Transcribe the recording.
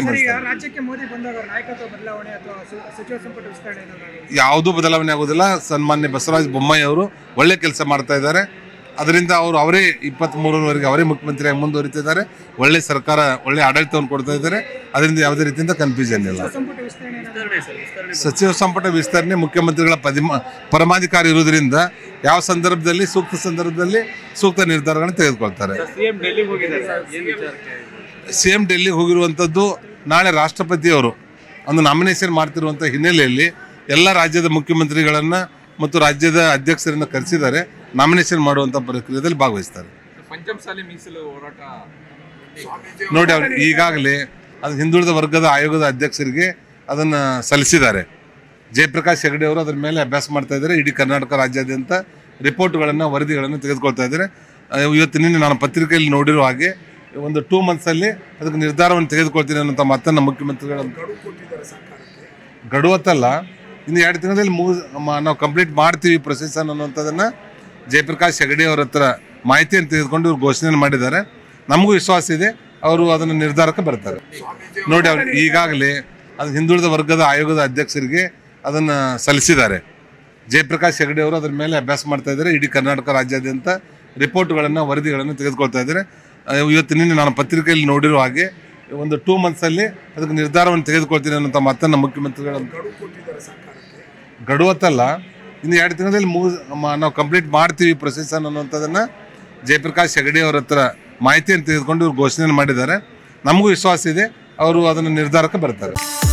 ಈಗ ಮಾಡಿಸ್ತಾರೆ ರಾಜ್ಯಕ್ಕೆ ಮೋದಿ ಬಂದಾಗ ನಾಯಕತ್ವ ಬದಲಾವಣೆ ಅಥವಾ ಸ- ಸಚಿವ ಸಂಪುಟ ವಿಸ್ತರಣೆ ಏನಾದ್ರು ಆಗಿದೆಯಾ? ಯಾವುದೂ ಬದಲಾವಣೆ ಆಗೋದಿಲ್ಲ ಸನ್ಮಾನ್ಯ ಬಸವರಾಜ ಬೊಮ್ಮಾಯಿ ಅವರು ಒಳ್ಳೆ ಕೆಲಸ ಮಾಡ್ತಾ ಇದ್ದಾರೆ ಅದರಿಂದ ಅವರು ಅವರೇ ಇಪ್ಪತ್ತ್ಮೂರರವರೆಗೆ ಅವರೇ ಮುಖ್ಯಮಂತ್ರಿಯಾಗಿ ಮುಂದುವರಿತಿದ್ದಾರೆ ಒಳ್ಳೆ ಸರ್ಕಾರ ಒಳ್ಳೆ ಆಡಳಿತವನ್ನು ಕೊಡ್ತಾ ಇದ್ದಾರೆ ಅದರಿಂದ ಯಾವುದೇ ರೀತಿಯಿಂದ ಕನ್ಫ್ಯೂಷನ್ ಇಲ್ಲ ಸಂಪುಟ ವಿಸ್ತರಣೆ ಏನಾದ್ರು ಸಚಿವ ಸಂಪುಟ ವಿಸ್ತರಣೆ ಮುಖ್ಯಮಂತ್ರಿಗಳ ಪದಿಮ ಪರಮಾಧಿಕಾರಿ ಇರುವುದರಿಂದ ಯಾವ ಸಂದರ್ಭದಲ್ಲಿ ಸೂಕ್ತ ಸಂದರ್ಭದಲ್ಲಿ ಸೂಕ್ತ ನಿರ್ಧಾರಗಳನ್ನು ತೆಗೆದುಕೊಳ್ತಾರೆ ಸಿಎಂ ಡೆಲ್ಲಿಗೆ ಹೋಗಿದ್ದಾರೆ ಸರ್ ಏನ್ ವಿಚಾರಕ್ಕೆ ಸಿ ಎಂ ಡೆಲ್ಲಿಗೆ ಹೋಗಿರುವಂಥದ್ದು ನಾಳೆ ರಾಷ್ಟ್ರಪತಿಯವರು ಒಂದು ನಾಮಿನೇಷನ್ ಮಾಡ್ತಿರುವಂಥ ಹಿನ್ನೆಲೆಯಲ್ಲಿ ಎಲ್ಲ ರಾಜ್ಯದ ಮುಖ್ಯಮಂತ್ರಿಗಳನ್ನು ಮತ್ತು ರಾಜ್ಯದ ಅಧ್ಯಕ್ಷರನ್ನು ಕರೆಸಿದ್ದಾರೆ ನಾಮಿನೇಷನ್ ಮಾಡುವಂಥ ಪ್ರಕ್ರಿಯೆಯಲ್ಲಿ ಭಾಗವಹಿಸ್ತಾರೆ ಪಂಚಮಸಾಲಿ ಮೀಸಲು ಹೋರಾಟ ನೋಡಿ ಅವ್ರು ಈಗಾಗಲೇ ಅದು ಹಿಂದುಳಿದ ವರ್ಗದ ಆಯೋಗದ ಅಧ್ಯಕ್ಷರಿಗೆ ಅದನ್ನು ಸಲ್ಲಿಸಿದ್ದಾರೆ ಜಯಪ್ರಕಾಶ್ ಹೆಗಡೆ ಅವರು ಅದ್ರ ಮೇಲೆ ಅಭ್ಯಾಸ ಮಾಡ್ತಾ ಇದ್ದಾರೆ ಇಡೀ ಕರ್ನಾಟಕ ರಾಜ್ಯಾದ್ಯಂತ ರಿಪೋರ್ಟ್ಗಳನ್ನು ವರದಿಗಳನ್ನು ತೆಗೆದುಕೊಳ್ತಾ ಇದ್ದಾರೆ ಅಹ್, ಇವತ್ತು ನಿನ್ನೆ ನಾನು ಪತ್ರಿಕೆಯಲ್ಲಿ ನೋಡಿರೋ ಹಾಗೆ ಒಂದು ಟೂ ಮಂತ್ಸಲ್ಲಿ ಅದಕ್ಕೆ ನಿರ್ಧಾರವನ್ನು ತೆಗೆದುಕೊಳ್ತೀನಿ ಅನ್ನೋಂಥ ಮಾತನ್ನು ಮುಖ್ಯಮಂತ್ರಿಗಳ ಗಡುವತ್ತಲ್ಲ ಇನ್ನು ಎರಡು ತಿಂಗಳಲ್ಲಿ ಮುಗಿಸ್ ಮ- ನಾವು ಕಂಪ್ಲೀಟ್ ಮಾಡ್ತೀವಿ ಪ್ರೊಸೆಸ್ ಅನ್ನೋಂಥದ್ದನ್ನು ಜಯಪ್ರಕಾಶ್ ಹೆಗಡೆ ಅವ್ರ ಹತ್ರ ಮಾಹಿತಿಯನ್ನು ತೆಗೆದುಕೊಂಡು ಇವ್ರು ಘೋಷಣೆ ಮಾಡಿದ್ದಾರೆ ನಮಗೂ ವಿಶ್ವಾಸ ಇದೆ ಅವರು ಅದನ್ನು ನಿರ್ಧಾರಕ್ಕೆ ಬರ್ತಾರೆ ನೋಡಿ ಅವ್ರು ಈಗಾಗಲೇ ಅದು ಹಿಂದುಳಿದ ವರ್ಗದ ಆಯೋಗದ ಅಧ್ಯಕ್ಷರಿಗೆ ಅದನ್ನು ಸಲ್ಲಿಸಿದ್ದಾರೆ ಜಯಪ್ರಕಾಶ್ ಹೆಗಡೆ ಅವರು ಅದ್ರ ಮೇಲೆ ಅಭ್ಯಾಸ ಮಾಡ್ತಾ ಇದ್ದಾರೆ ಇಡೀ ಕರ್ನಾಟಕ ರಾಜ್ಯಾದ್ಯಂತ ರಿಪೋರ್ಟ್ಗಳನ್ನು ವರದಿಗಳನ್ನು ತೆಗೆದುಕೊಳ್ತಾ ಇದ್ದಾರೆ ಅಹ್, ಇವತ್ತು ನಿನ್ನೆ ನಾನು ಪತ್ರಿಕೆಯಲ್ಲಿ ನೋಡಿರೋ ಹಾಗೆ ಒಂದು ಟೂ ಮಂತ್ಸಲ್ಲಿ ಅದಕ್ಕೆ ನಿರ್ಧಾರವನ್ನು ತೆಗೆದುಕೊಳ್ತೀನಿ ಅನ್ನೋಂಥ ಮಾತನ್ನು ಮುಖ್ಯಮಂತ್ರಿಗಳ ಗಡುವತ್ತಲ್ಲ ಇನ್ನು ಎರಡು ತಿಂಗಳಲ್ಲಿ ಮುಗಿಸ್ ಮ- ನಾವು ಕಂಪ್ಲೀಟ್ ಮಾಡ್ತೀವಿ ಪ್ರೊಸೆಸ್ ಅನ್ನೋಂಥದ್ದನ್ನು ಜಯಪ್ರಕಾಶ್ ಹೆಗಡೆ ಅವ್ರ ಹತ್ರ ಮಾಹಿತಿಯನ್ನು ತೆಗೆದುಕೊಂಡು ಇವ್ರು ಘೋಷಣೆ ಮಾಡಿದ್ದಾರೆ ನಮಗೂ ವಿಶ್ವಾಸ ಇದೆ ಅವರು ಅದನ್ನು ನಿರ್ಧಾರಕ್ಕೆ ಬರ್ತಾರೆ